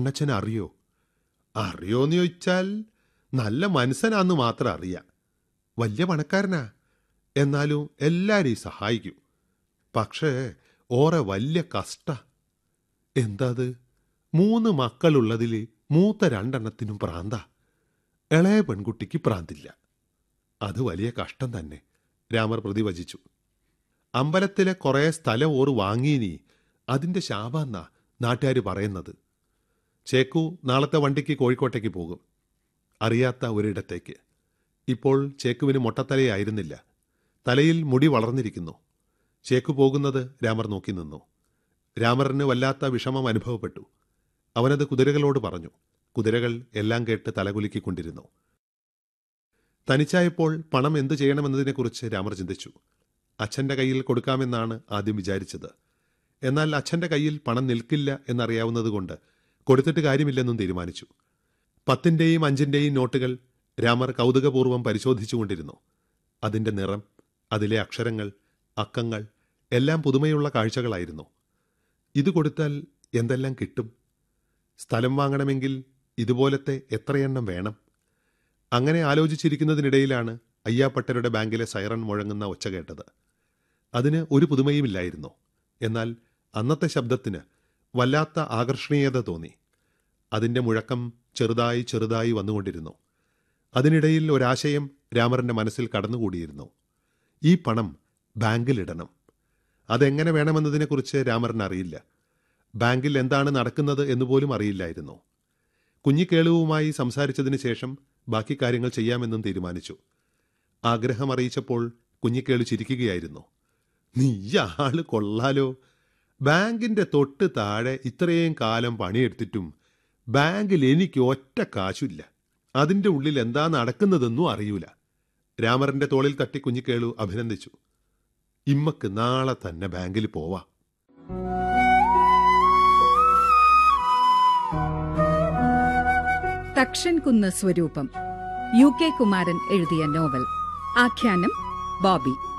കണ്ണച്ചൻ അറിയോ അറിയോന്ന് ചോദിച്ചാൽ നല്ല മനസ്സനാന്ന് മാത്രം അറിയാം വലിയ പണക്കാരനാ എന്നാലും എല്ലാരെയും സഹായിക്കും പക്ഷേ ഓറെ വലിയ കഷ്ട എന്താത് മൂന്ന് മക്കളുള്ളതിൽ മൂത്ത രണ്ടെണ്ണത്തിനും പ്രാന്ത ഇളയ പെൺകുട്ടിക്ക് പ്രാന്തില്ല അത് വലിയ കഷ്ടം തന്നെ രാമർ പ്രതിവചിച്ചു അമ്പലത്തിലെ കുറേ സ്ഥലം ഓറ് വാങ്ങിയിനി അതിന്റെ ശാപാന്നാ നാട്ടുകാർ പറയുന്നത് ചേക്കു നാളത്തെ വണ്ടിക്ക് കോഴിക്കോട്ടേക്ക് പോകും അറിയാത്ത ഒരിടത്തേക്ക് ഇപ്പോൾ ചേക്കുവിന് മൊട്ടത്തലയായിരുന്നില്ല തലയിൽ മുടി വളർന്നിരിക്കുന്നു ചേക്കു പോകുന്നത് രാമർ നോക്കി നിന്നു രാമറിന് വല്ലാത്ത വിഷമം അനുഭവപ്പെട്ടു അവനത് കുതിരകളോട് പറഞ്ഞു കുതിരകൾ എല്ലാം കേട്ട് തലകുലുക്കിക്കൊണ്ടിരുന്നു തനിച്ചായപ്പോൾ പണം എന്തു ചെയ്യണമെന്നതിനെക്കുറിച്ച് രാമർ ചിന്തിച്ചു അച്ഛന്റെ കയ്യിൽ കൊടുക്കാമെന്നാണ് ആദ്യം വിചാരിച്ചത് എന്നാൽ അച്ഛന്റെ കയ്യിൽ പണം നിൽക്കില്ല എന്നറിയാവുന്നതുകൊണ്ട് കൊടുത്തിട്ട് കാര്യമില്ലെന്നും തീരുമാനിച്ചു പത്തിന്റെയും അഞ്ചിന്റെയും നോട്ടുകൾ രാമർ കൗതുകപൂർവ്വം പരിശോധിച്ചുകൊണ്ടിരുന്നു അതിന്റെ നിറം അതിലെ അക്ഷരങ്ങൾ അക്കങ്ങൾ എല്ലാം പുതുമയുള്ള കാഴ്ചകളായിരുന്നു ഇത് കൊടുത്താൽ എന്തെല്ലാം കിട്ടും സ്ഥലം വാങ്ങണമെങ്കിൽ ഇതുപോലത്തെ എത്രയെണ്ണം വേണം അങ്ങനെ ആലോചിച്ചിരിക്കുന്നതിനിടയിലാണ് അയ്യാപ്പട്ടരുടെ ബാങ്കിലെ സൈറൺ മുഴങ്ങുന്ന ഒച്ച കേട്ടത് അതിന് ഒരു പുതുമയുമില്ലായിരുന്നു എന്നാൽ അന്നത്തെ ശബ്ദത്തിന് വല്ലാത്ത ആകർഷണീയത തോന്നി അതിന്റെ മുഴക്കം ചെറുതായി ചെറുതായി വന്നുകൊണ്ടിരുന്നു അതിനിടയിൽ ഒരാശയം രാമറിന്റെ മനസ്സിൽ കടന്നുകൂടിയിരുന്നു ഈ പണം ബാങ്കിലിടണം അതെങ്ങനെ വേണമെന്നതിനെക്കുറിച്ച് രാമറിന് അറിയില്ല ബാങ്കിൽ എന്താണ് നടക്കുന്നത് എന്നുപോലും അറിയില്ലായിരുന്നു കുഞ്ഞിക്കേളുവുമായി സംസാരിച്ചതിന് ശേഷം ബാക്കി കാര്യങ്ങൾ ചെയ്യാമെന്നും തീരുമാനിച്ചു ആഗ്രഹം അറിയിച്ചപ്പോൾ കുഞ്ഞിക്കേളു ചിരിക്കുകയായിരുന്നു നീ ആള് കൊള്ളാലോ ബാങ്കിന്റെ തൊട്ട് താഴെ ഇത്രയും കാലം പണിയെടുത്തിട്ടും ബാങ്കിൽ എനിക്ക് ഒറ്റ കാശുമില്ല അതിന്റെ ഉള്ളിൽ എന്താ നടക്കുന്നതെന്നും അറിയൂല രാമറിന്റെ തോളിൽ തട്ടി കുഞ്ഞിക്കേളു അഭിനന്ദിച്ചു ഇമ്മക്ക് നാളെ തന്നെ ബാങ്കിൽ പോവാ തക്ഷൻ കുന്ന് സ്വരൂപം യു കെ കുമാരൻ എഴുതിയ നോവൽ ആഖ്യാനം ബോബി